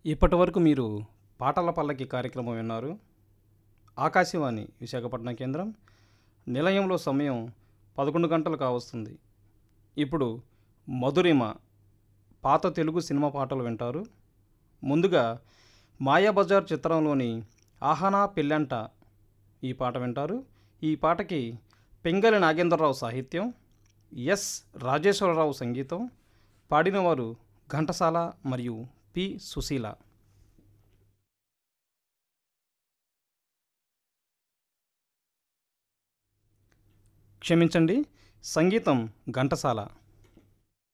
ఇప్పటి వరకు మీరు పాటల పల్లకి కార్యక్రమం విన్నారు ఆకాశవాణి విశాఖపట్నం కేంద్రం నిలయంలో సమయం పదకొండు గంటలు కావస్తుంది ఇప్పుడు మధురిమ పాత తెలుగు సినిమా పాటలు వింటారు ముందుగా మాయాబజార్ చిత్రంలోని ఆహానా పెళ్ళంట ఈ పాట వింటారు ఈ పాటకి పింగళి నాగేంద్రరావు సాహిత్యం ఎస్ రాజేశ్వరరావు సంగీతం పాడినవారు ఘంటసాల మరియు పి సుశీల క్షమించండి సంగీతం ఘంటసాల